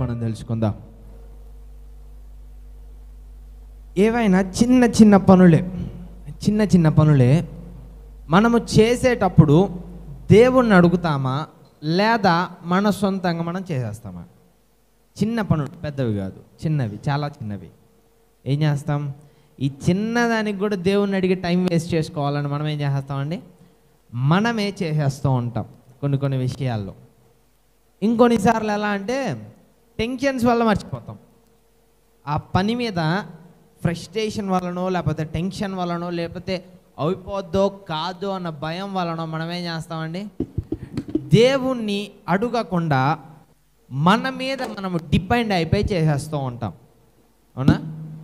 మనం తెలుసుకుందాం ఏవైనా చిన్న చిన్న పనులే చిన్న చిన్న పనులే మనము చేసేటప్పుడు దేవుణ్ణి అడుగుతామా లేదా మన సొంతంగా మనం చేసేస్తామా చిన్న పనులు పెద్దవి కాదు చిన్నవి చాలా చిన్నవి ఏం చేస్తాం ఈ చిన్నదానికి కూడా దేవుణ్ణి అడిగి టైం వేస్ట్ చేసుకోవాలని మనం ఏం చేసేస్తామండి మనమే చేసేస్తూ ఉంటాం కొన్ని కొన్ని విషయాల్లో ఇంకొన్నిసార్లు ఎలా అంటే టెన్షన్స్ వల్ల మర్చిపోతాం ఆ పని మీద ఫ్రస్ట్రేషన్ వలనో లేకపోతే టెన్షన్ వలనో లేకపోతే అయిపోద్దో కాదో అన్న భయం వలనో మనం ఏం చేస్తామండి దేవుణ్ణి అడగకుండా మన మీద మనము డిపెండ్ అయిపోయి చేసేస్తూ ఉంటాం అవునా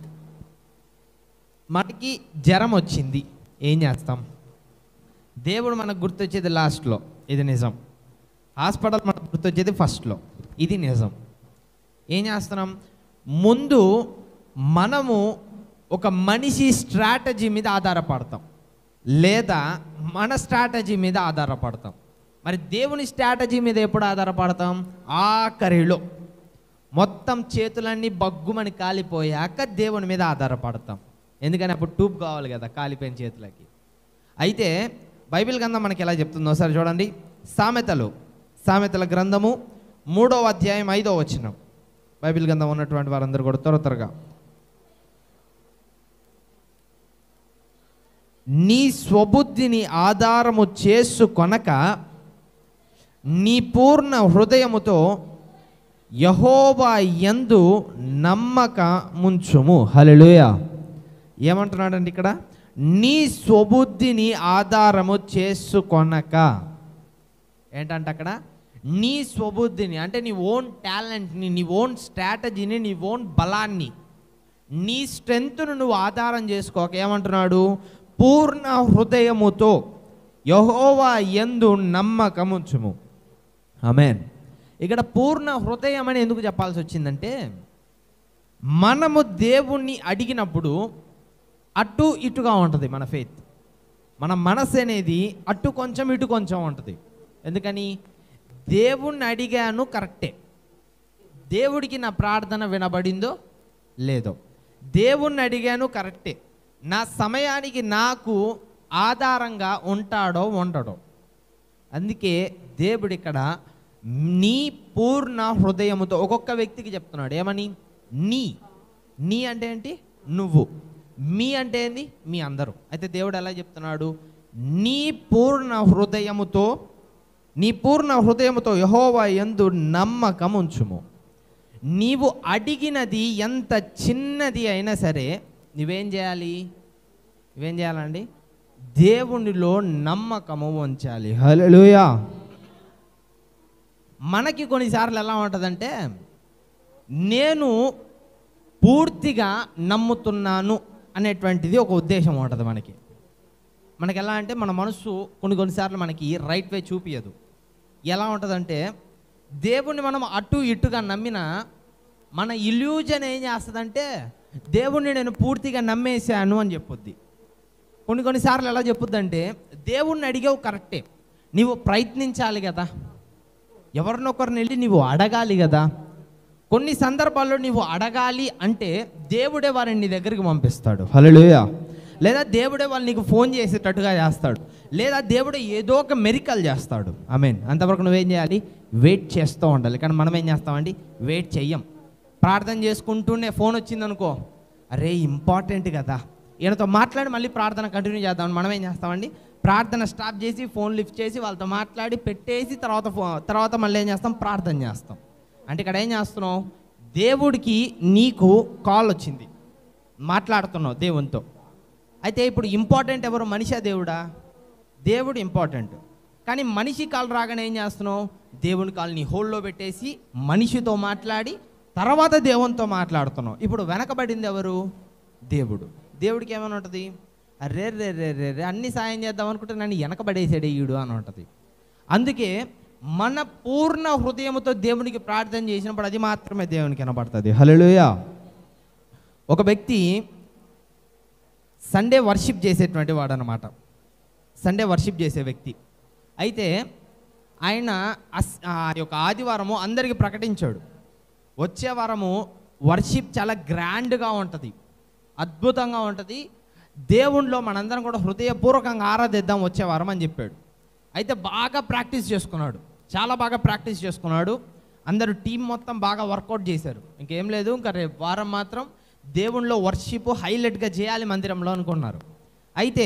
మనకి జ్వరం వచ్చింది ఏం చేస్తాం దేవుడు మనకు గుర్తొచ్చేది లాస్ట్లో ఇది నిజం హాస్పిటల్ మనకు గుర్తొచ్చేది ఫస్ట్లో ఇది నిజం ఏం చేస్తున్నాం ముందు మనము ఒక మనిషి స్ట్రాటజీ మీద ఆధారపడతాం లేదా మన స్ట్రాటజీ మీద ఆధారపడతాం మరి దేవుని స్ట్రాటజీ మీద ఎప్పుడు ఆధారపడతాం ఆఖరిలో మొత్తం చేతులన్నీ బగ్గుమని కాలిపోయాక దేవుని మీద ఆధారపడతాం ఎందుకని అప్పుడు ట్యూబ్ కావాలి కదా కాలిపోయిన చేతులకి అయితే బైబిల్ గ్రంథం మనకి ఎలా చెప్తుందో ఒకసారి చూడండి సామెతలు సామెతల గ్రంథము మూడవ అధ్యాయం ఐదో వచనం బైబిల్ గ్రంథం ఉన్నటువంటి వారందరూ కూడా త్వర త్వరగా నీ స్వబుద్ధిని ఆధారము చేసుకొనక నీ పూర్ణ హృదయముతో యహోవా యందు నమ్మక ముంచుము హల్లెలూయా ఏమంటున్నాడండి ఇక్కడ నీ స్వబుద్ధిని ఆధారము చేసుకొనక ఏంటంటే అక్కడ నీ స్వబుద్ధిని అంటే నీ ఓన్ టాలెంట్ని నీ ఓన్ స్ట్రాటజీని నీ ఓన్ బలాన్ని నీ స్ట్రెంగ్త్ను నువ్వు ఆధారం చేసుకోక ఏమంటున్నాడు పూర్ణ హృదయముతో యహోవా ఎందు నమ్మకముంచుము ఆమెన్ ఇక్కడ పూర్ణ హృదయం అని ఎందుకు చెప్పాల్సి వచ్చిందంటే మనము దేవుణ్ణి అడిగినప్పుడు అటు ఇటుగా ఉంటుంది మన ఫెయిత్ మన మనసు అనేది అటు కొంచెం ఇటు కొంచెం ఉంటుంది ఎందుకని దేవుణ్ణి అడిగాను కరెక్టే దేవుడికి నా ప్రార్థన వినబడిందో లేదో దేవుణ్ణి అడిగాను కరెక్టే నా సమయానికి నాకు ఆధారంగా ఉంటాడో ఉండడో అందుకే దేవుడు ఇక్కడ నీ పూర్ణ హృదయముతో ఒక్కొక్క వ్యక్తికి చెప్తున్నాడు ఏమని నీ నీ అంటే ఏంటి నువ్వు మీ అంటే ఏంది మీ అందరూ అయితే దేవుడు ఎలా చెప్తున్నాడు నీ పూర్ణ హృదయముతో నీ పూర్ణ హృదయముతో యహోవా ఎందు నమ్మకం ఉంచుము నీవు అడిగినది ఎంత చిన్నది అయినా సరే నువ్వేం చేయాలి నువ్వేం చేయాలండి దేవునిలో నమ్మకము ఉంచాలి హల్లెలూయా మనకి కొన్నిసార్లు ఎలా ఉంటుందంటే నేను పూర్తిగా నమ్ముతున్నాను అనేటువంటిది ఒక ఉద్దేశం ఉంటుంది మనకి మనకి ఎలా అంటే మన మనసు కొన్ని కొన్నిసార్లు మనకి రైట్ వే చూపించదు ఎలా ఉంటుందంటే దేవుణ్ణి మనం అటు ఇటుగా నమ్మినా మన ఇల్యూజన్ ఏం చేస్తుందంటే దేవుణ్ణి నేను పూర్తిగా నమ్మేశాను అని చెప్పుద్ది కొన్ని కొన్నిసార్లు ఎలా చెప్పుద్దంటే దేవుణ్ణి అడిగావు కరెక్టే నీవు ప్రయత్నించాలి కదా ఎవరినొకరిని వెళ్ళి నీవు అడగాలి కదా కొన్ని సందర్భాల్లో నీవు అడగాలి అంటే దేవుడే వారిని నీ దగ్గరికి పంపిస్తాడు హలోయ లేదా దేవుడే వాళ్ళు నీకు ఫోన్ చేసేటట్టుగా చేస్తాడు లేదా దేవుడే ఏదో ఒక మెరికల్ చేస్తాడు ఐ మీన్ అంతవరకు నువ్వేం చేయాలి వెయిట్ చేస్తూ ఉండాలి కానీ మనం ఏం చేస్తామండి వెయిట్ చెయ్యం ప్రార్థన చేసుకుంటూనే ఫోన్ వచ్చిందనుకో అరే ఇంపార్టెంట్ కదా ఈయనతో మాట్లాడి మళ్ళీ ప్రార్థన కంటిన్యూ చేద్దామని మనం ఏం చేస్తామండి ప్రార్థన స్టాప్ చేసి ఫోన్ లిఫ్ట్ చేసి వాళ్ళతో మాట్లాడి పెట్టేసి తర్వాత ఫో తర్వాత మళ్ళీ ఏం చేస్తాం ప్రార్థన చేస్తాం అంటే ఇక్కడ ఏం చేస్తున్నావు దేవుడికి నీకు కాల్ వచ్చింది మాట్లాడుతున్నావు దేవునితో అయితే ఇప్పుడు ఇంపార్టెంట్ ఎవరు మనిషా దేవుడా దేవుడు ఇంపార్టెంట్ కానీ మనిషి కాల్ రాగానే ఏం చేస్తున్నావు దేవుని కాల్ నీ హోల్లో పెట్టేసి మనిషితో మాట్లాడి తర్వాత దేవునితో మాట్లాడుతున్నావు ఇప్పుడు వెనకబడింది ఎవరు దేవుడు దేవుడికి ఏమైనా ఉంటుంది అరే రే రే రే రే అన్ని సాయం చేద్దాం అనుకుంటే నన్ను వెనకబడేసాడే ఈడు అని ఉంటుంది అందుకే మన పూర్ణ హృదయంతో దేవునికి ప్రార్థన చేసినప్పుడు అది మాత్రమే దేవునికి కనబడుతుంది హలోయ ఒక వ్యక్తి సండే వర్షిప్ చేసేటువంటి వాడు అనమాట సండే వర్షిప్ చేసే వ్యక్తి అయితే ఆయన అస్- ఆ యొక్క ఆదివారము అందరికీ ప్రకటించాడు వచ్చే వారము వర్షిప్ చాలా గ్రాండ్గా ఉంటుంది అద్భుతంగా ఉంటుంది దేవుణ్ణిలో మనందరం కూడా హృదయపూర్వకంగా ఆరాధిద్దాం వచ్చే వారం అని చెప్పాడు అయితే బాగా ప్రాక్టీస్ చేసుకున్నాడు చాలా బాగా ప్రాక్టీస్ చేసుకున్నాడు అందరూ టీం మొత్తం బాగా వర్కౌట్ చేశారు ఇంకేం లేదు ఇంకా రేపు వారం మాత్రం దేవుణ్ణిలో వర్షిప్ హైలైట్గా చేయాలి మందిరంలో అనుకున్నారు అయితే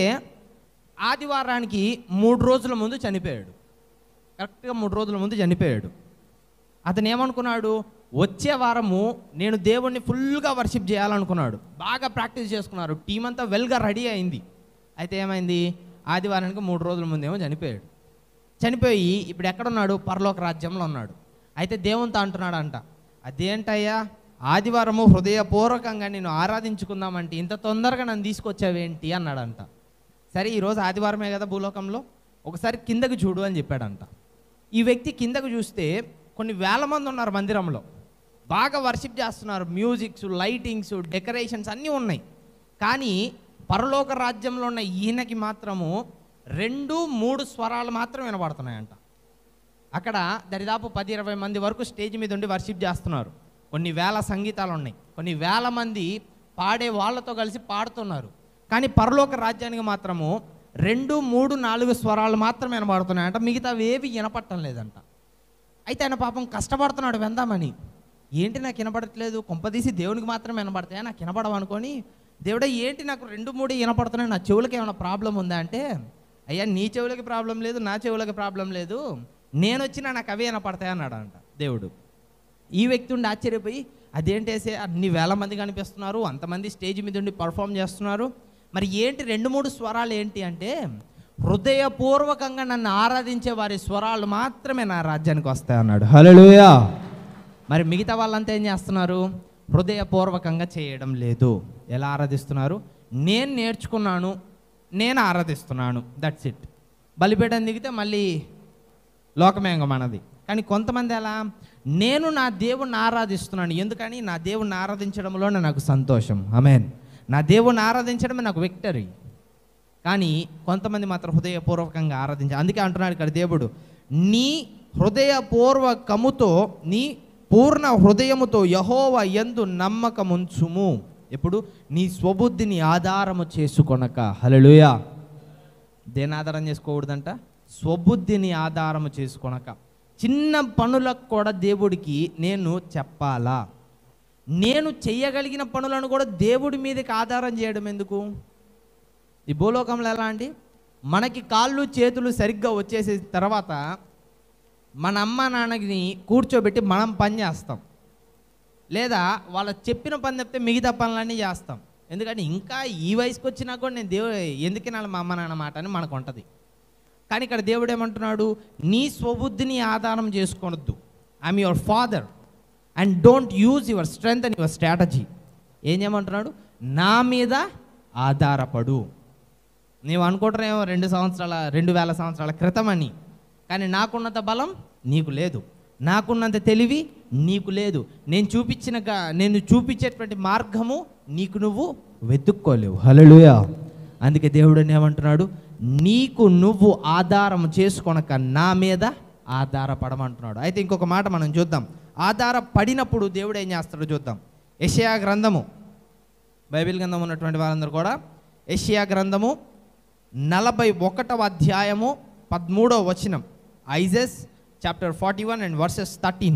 ఆదివారానికి మూడు రోజుల ముందు చనిపోయాడు కరెక్ట్గా మూడు రోజుల ముందు చనిపోయాడు అతను ఏమనుకున్నాడు వచ్చే వారము నేను దేవుణ్ణి ఫుల్గా వర్షిప్ చేయాలనుకున్నాడు బాగా ప్రాక్టీస్ చేసుకున్నారు టీం అంతా వెల్గా రెడీ అయింది అయితే ఏమైంది ఆదివారానికి మూడు రోజుల ముందేమో చనిపోయాడు చనిపోయి ఇప్పుడు ఎక్కడున్నాడు పరలోక రాజ్యంలో ఉన్నాడు అయితే దేవునితో అంటున్నాడు అంట అదేంటయ్యా ఆదివారము హృదయపూర్వకంగా నేను ఆరాధించుకుందామంటే ఇంత తొందరగా నన్ను తీసుకొచ్చావేంటి అన్నాడంట సరే ఈరోజు ఆదివారమే కదా భూలోకంలో ఒకసారి కిందకి చూడు అని చెప్పాడంట ఈ వ్యక్తి కిందకు చూస్తే కొన్ని వేల మంది ఉన్నారు మందిరంలో బాగా వర్షిప్ చేస్తున్నారు మ్యూజిక్స్ లైటింగ్స్ డెకరేషన్స్ అన్నీ ఉన్నాయి కానీ పరలోక రాజ్యంలో ఉన్న ఈయనకి మాత్రము రెండు మూడు స్వరాలు మాత్రం వినబడుతున్నాయంట అక్కడ దరిదాపు పది ఇరవై మంది వరకు స్టేజ్ మీద ఉండి వర్షిప్ చేస్తున్నారు కొన్ని వేల సంగీతాలు ఉన్నాయి కొన్ని వేల మంది పాడే వాళ్ళతో కలిసి పాడుతున్నారు కానీ పరలోక రాజ్యానికి మాత్రము రెండు మూడు నాలుగు స్వరాలు మాత్రం వినబడుతున్నాయంట మిగతావి ఏవి వినపట్టం లేదంట అయితే ఆయన పాపం కష్టపడుతున్నాడు వెందామని ఏంటి నాకు వినపడట్లేదు కొంపదీసి దేవునికి మాత్రం వినపడతాయా నాకు వినపడవు అనుకొని దేవుడా ఏంటి నాకు రెండు మూడు వినపడుతున్నాయి నా చెవులకి ఏమైనా ప్రాబ్లం ఉందా అంటే అయ్యా నీ చెవులకి ప్రాబ్లం లేదు నా చెవులకి ప్రాబ్లం లేదు నేను వచ్చినా నాకు అవే వినపడతాయి అన్నాడు అంట దేవుడు ఈ వ్యక్తి ఉండి ఆశ్చర్యపోయి అదేంటేసే అన్ని వేల మంది కనిపిస్తున్నారు అంతమంది స్టేజ్ మీద ఉండి పర్ఫామ్ చేస్తున్నారు మరి ఏంటి రెండు మూడు స్వరాలు ఏంటి అంటే హృదయపూర్వకంగా నన్ను ఆరాధించే వారి స్వరాలు మాత్రమే నా రాజ్యానికి వస్తాయి అన్నాడు హలోయా మరి మిగతా వాళ్ళంతా ఏం చేస్తున్నారు హృదయపూర్వకంగా చేయడం లేదు ఎలా ఆరాధిస్తున్నారు నేను నేర్చుకున్నాను నేను ఆరాధిస్తున్నాను దట్స్ ఇట్ బలిపీఠం దిగితే మళ్ళీ లోకమేంగ మనది కానీ కొంతమంది ఎలా నేను నా దేవుణ్ణి ఆరాధిస్తున్నాను ఎందుకని నా దేవుణ్ణి ఆరాధించడంలోనే నాకు సంతోషం అమెన్ నా దేవుణ్ణి ఆరాధించడమే నాకు విక్టరీ కానీ కొంతమంది మాత్రం హృదయపూర్వకంగా ఆరాధించారు అందుకే అంటున్నాడు ఇక్కడ దేవుడు నీ హృదయపూర్వకముతో నీ పూర్ణ హృదయముతో యహోవ ఎందు నమ్మకముంచుము ఎప్పుడు నీ స్వబుద్ధిని ఆధారము చేసుకొనక హలలుయా దేని ఆధారం చేసుకోకూడదంట స్వబుద్ధిని ఆధారము చేసుకొనక చిన్న పనులకు కూడా దేవుడికి నేను చెప్పాలా నేను చెయ్యగలిగిన పనులను కూడా దేవుడి మీదకి ఆధారం చేయడం ఎందుకు ఈ భూలోకంలో ఎలా అండి మనకి కాళ్ళు చేతులు సరిగ్గా వచ్చేసిన తర్వాత మన అమ్మ నాన్నని కూర్చోబెట్టి మనం పని చేస్తాం లేదా వాళ్ళ చెప్పిన పని తప్పితే మిగతా పనులన్నీ చేస్తాం ఎందుకంటే ఇంకా ఈ వయసుకి వచ్చినా కూడా నేను దేవుడు ఎందుకు వినాలి మా అమ్మ నాన్న మాట అని మనకు ఉంటుంది కానీ ఇక్కడ దేవుడు ఏమంటున్నాడు నీ స్వబుద్ధిని ఆధారం చేసుకోనొద్దు I'm your father and don't use your strength and your strategy ఏం చేయమంటున్నాడు నా మీద ఆధారపడు నీవు అనుకుంటారేమో రెండు సంవత్సరాల రెండు వేల సంవత్సరాల క్రితం అని కానీ నాకున్నంత బలం నీకు లేదు నాకున్నంత తెలివి నీకు లేదు నేను చూపించిన గా- నేను చూపించేటువంటి మార్గము నీకు నువ్వు వెతుక్కోలేవు హలలుయా అందుకే దేవుడు ఏమంటున్నాడు నీకు నువ్వు ఆధారం చేసుకొనక నా మీద ఆధారపడమంటున్నాడు అయితే ఇంకొక మాట మనం చూద్దాం ఆధారపడినప్పుడు దేవుడు ఏం చేస్తాడో చూద్దాం యెషయా గ్రంథము బైబిల్ గ్రంథం ఉన్నటువంటి వారందరూ కూడా యెషయా గ్రంథము నలభై ఒకటవ అధ్యాయము పదమూడవ వచనం Isaiah's chapter forty one and verses thirteen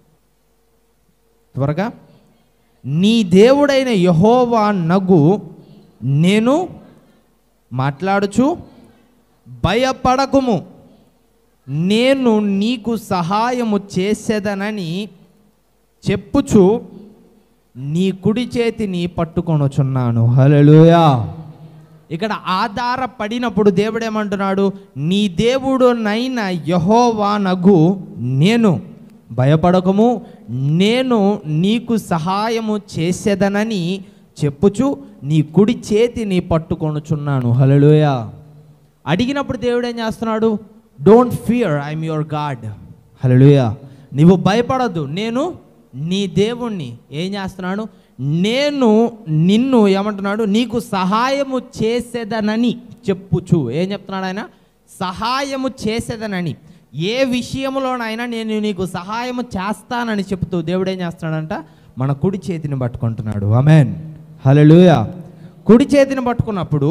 త్వరగా నీ దేవుడైన యహోవా నగు నేను మాట్లాడుచు భయపడకుము నేను నీకు సహాయము చేసేదనని చెప్పుచు నీ కుడి చేతిని పట్టుకొనుచున్నాను హల్లెలూయా ఇక్కడ ఆధారపడినప్పుడు దేవుడు ఏమంటున్నాడు నీ దేవుడు నైన యహోవానగు నేను భయపడకము నేను నీకు సహాయము చేసేదనని చెప్పుచు నీ కుడి చేతిని పట్టుకొనుచున్నాను హల్లెలూయా అడిగినప్పుడు దేవుడు ఏం చేస్తున్నాడు don't fear I'm your God hallelujah నువ్వు భయపడద్దు నేను నీ దేవుణ్ణి ఏం చేస్తున్నాడు నేను నిన్ను ఏమంటున్నాడు నీకు సహాయము చేసేదనని చెప్పుచు ఏం చెప్తున్నాడు ఆయన సహాయము చేసేదనని ఏ విషయంలోనైనా నేను నీకు సహాయం చేస్తానని చెప్తూ దేవుడు ఏం చేస్తున్నాడంట మన కుడి చేతిని పట్టుకుంటున్నాడు అమెన్ హల్లెలూయా కుడి చేతిని పట్టుకున్నప్పుడు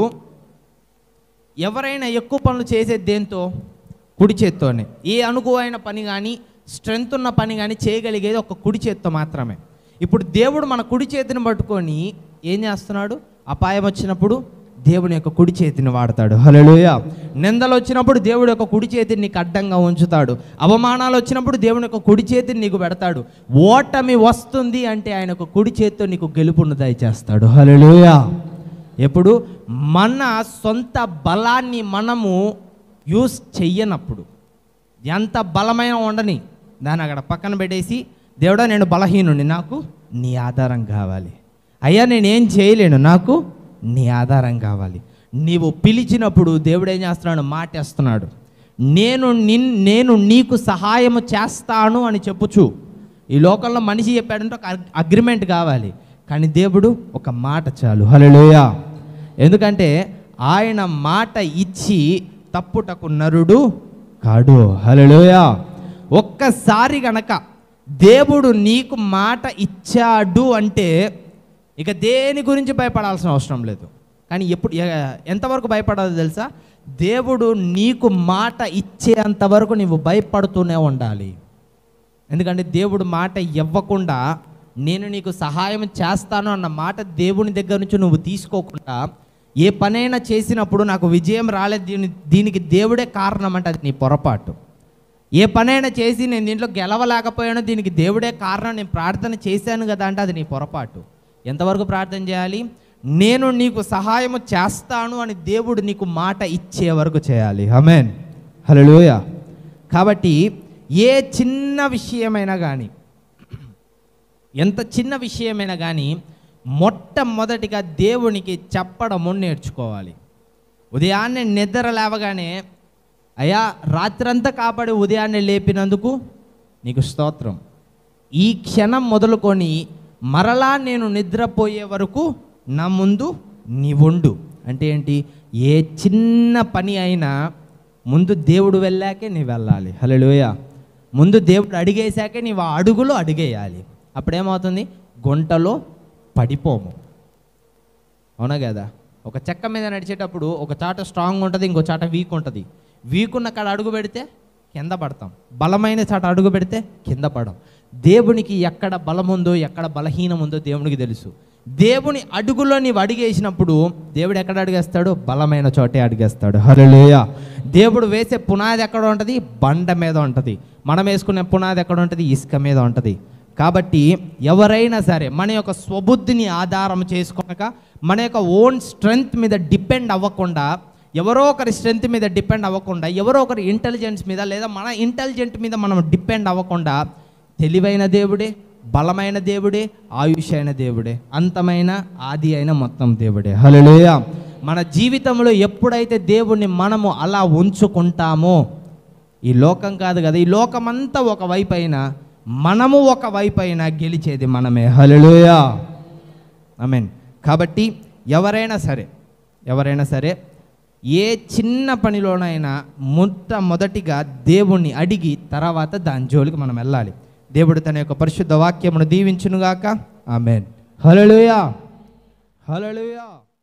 ఎవరైనా ఎక్కువ పనులు చేసేది దేంతో కుడి చేత్తోనే ఏ అనుకువైన పని కానీ స్ట్రెంగ్త్ ఉన్న పని కానీ చేయగలిగేది ఒక కుడి చేత్తో మాత్రమే ఇప్పుడు దేవుడు మన కుడి చేతిని పట్టుకొని ఏం చేస్తున్నాడు అపాయం వచ్చినప్పుడు దేవుని యొక్క కుడి చేతిని వాడతాడు హలోయ నిందలు వచ్చినప్పుడు దేవుడి యొక్క కుడి చేతిని నీకు అడ్డంగా ఉంచుతాడు అవమానాలు వచ్చినప్పుడు దేవుని యొక్క కుడి చేతిని నీకు పెడతాడు ఓటమి వస్తుంది అంటే ఆయన యొక్క కుడి చేతితో నీకు గెలుపును దయచేస్తాడు హలోయా ఎప్పుడు మన సొంత బలాన్ని మనము యూస్ చెయ్యనప్పుడు ఎంత బలమైన ఉండని దాన్ని అక్కడ పక్కన పెట్టేసి దేవుడా నేను బలహీనుని నాకు నీ ఆధారం కావాలి అయ్యా నేనేం చేయలేను నాకు నీ ఆధారం కావాలి నీవు పిలిచినప్పుడు దేవుడు ఏం చేస్తున్నాడు మాటేస్తున్నాడు నేను నిన్ నేను నీకు సహాయము చేస్తాను అని చెప్పుచు ఈ లోకంలో మనిషి చెప్పాడంటే ఒక అగ్రిమెంట్ కావాలి కానీ దేవుడు ఒక మాట చాలు హలోయా ఎందుకంటే ఆయన మాట ఇచ్చి తప్పుటకు నరుడు కాడు హలోయా ఒక్కసారి గనక దేవుడు నీకు మాట ఇచ్చాడు అంటే ఇక దేని గురించి భయపడాల్సిన అవసరం లేదు కానీ ఎప్పుడు ఎ- ఎంతవరకు భయపడాలో తెలుసా దేవుడు నీకు మాట ఇచ్చేంత వరకు నీవు భయపడుతూనే ఉండాలి ఎందుకంటే దేవుడు మాట ఇవ్వకుండా నేను నీకు సహాయం చేస్తాను అన్న మాట దేవుని దగ్గర నుంచి నువ్వు తీసుకోకుండా ఏ పనైనా చేసినప్పుడు నాకు విజయం రాలేదు దీని దీనికి దేవుడే కారణం అంటే అది నీ పొరపాటు ఏ పనైనా చేసి నేను దీంట్లో గెలవలేకపోయాను దీనికి దేవుడే కారణం నేను ప్రార్థన చేశాను కదా అంటే అది నీ పొరపాటు ఎంతవరకు ప్రార్థన చేయాలి నేను నీకు సహాయము చేస్తాను అని దేవుడు నీకు మాట ఇచ్చే వరకు చేయాలి అమెన్ హలోయ కాబట్టి ఏ చిన్న విషయమైనా కానీ ఎంత చిన్న విషయమైనా కానీ మొట్టమొదటిగా దేవునికి చెప్పడము నేర్చుకోవాలి ఉదయాన్నే నిద్ర లేవగానే అయ్యా రాత్రంతా కాపాడి ఉదయాన్నే లేపినందుకు నీకు స్తోత్రం ఈ క్షణం మొదలుకొని మరలా నేను నిద్రపోయే వరకు నా ముందు నీవుండు అంటే ఏంటి ఏ చిన్న పని అయినా ముందు దేవుడు వెళ్ళాకే నీ వెళ్ళాలి హలోయ ముందు దేవుడు అడిగేశాకే నీవు ఆ అడుగులో అడిగేయాలి అప్పుడేమవుతుంది గుంటలో పడిపోము అవునా కదా ఒక చెక్క మీద నడిచేటప్పుడు ఒక చాట స్ట్రాంగ్ ఉంటుంది ఇంకో చాట వీక్ ఉంటుంది వీక్ ఉన్న కాడ అడుగు పెడితే కింద పడతాం బలమైన చాట అడుగు పెడితే కింద పడం దేవునికి ఎక్కడ బలం ఉందో ఎక్కడ బలహీనం ఉందో దేవునికి తెలుసు దేవుని అడుగులో నీవు అడిగేసినప్పుడు దేవుడు ఎక్కడ అడిగేస్తాడు బలమైన చోటే అడిగేస్తాడు హల్లెలూయా దేవుడు వేసే పునాది ఎక్కడ ఉంటుంది బండ మీద ఉంటుంది మనం వేసుకునే పునాది ఎక్కడ ఉంటుంది ఇసుక మీద ఉంటుంది కాబట్టి ఎవరైనా సరే మన యొక్క స్వబుద్ధిని ఆధారం చేసుకొనక మన యొక్క ఓన్ స్ట్రెంగ్త్ మీద డిపెండ్ అవ్వకుండా ఎవరో ఒకరి స్ట్రెంగ్త్ మీద డిపెండ్ అవ్వకుండా ఎవరో ఒకరి ఇంటెలిజెన్స్ మీద లేదా మన ఇంటెలిజెంట్ మీద మనం డిపెండ్ అవ్వకుండా తెలివైన దేవుడే బలమైన దేవుడే ఆయుష్ అయిన దేవుడే అంతమైన ఆది అయిన మొత్తం దేవుడే హలోయ మన జీవితంలో ఎప్పుడైతే దేవుణ్ణి మనము అలా ఉంచుకుంటామో ఈ లోకం కాదు కదా ఈ లోకమంతా ఒక వైపు అయినా మనము ఒక వైపు అయినా గెలిచేది మనమే హలోయా మీన్ కాబట్టి ఎవరైనా సరే ఎవరైనా సరే ఏ చిన్న పనిలోనైనా మొట్టమొదటిగా దేవుణ్ణి అడిగి తర్వాత దాని జోలికి మనం వెళ్ళాలి దేవుడు తన యొక్క పరిశుద్ధ వాక్యమును దీవించునుగాక ఆమెన్ హలోయా హలోయా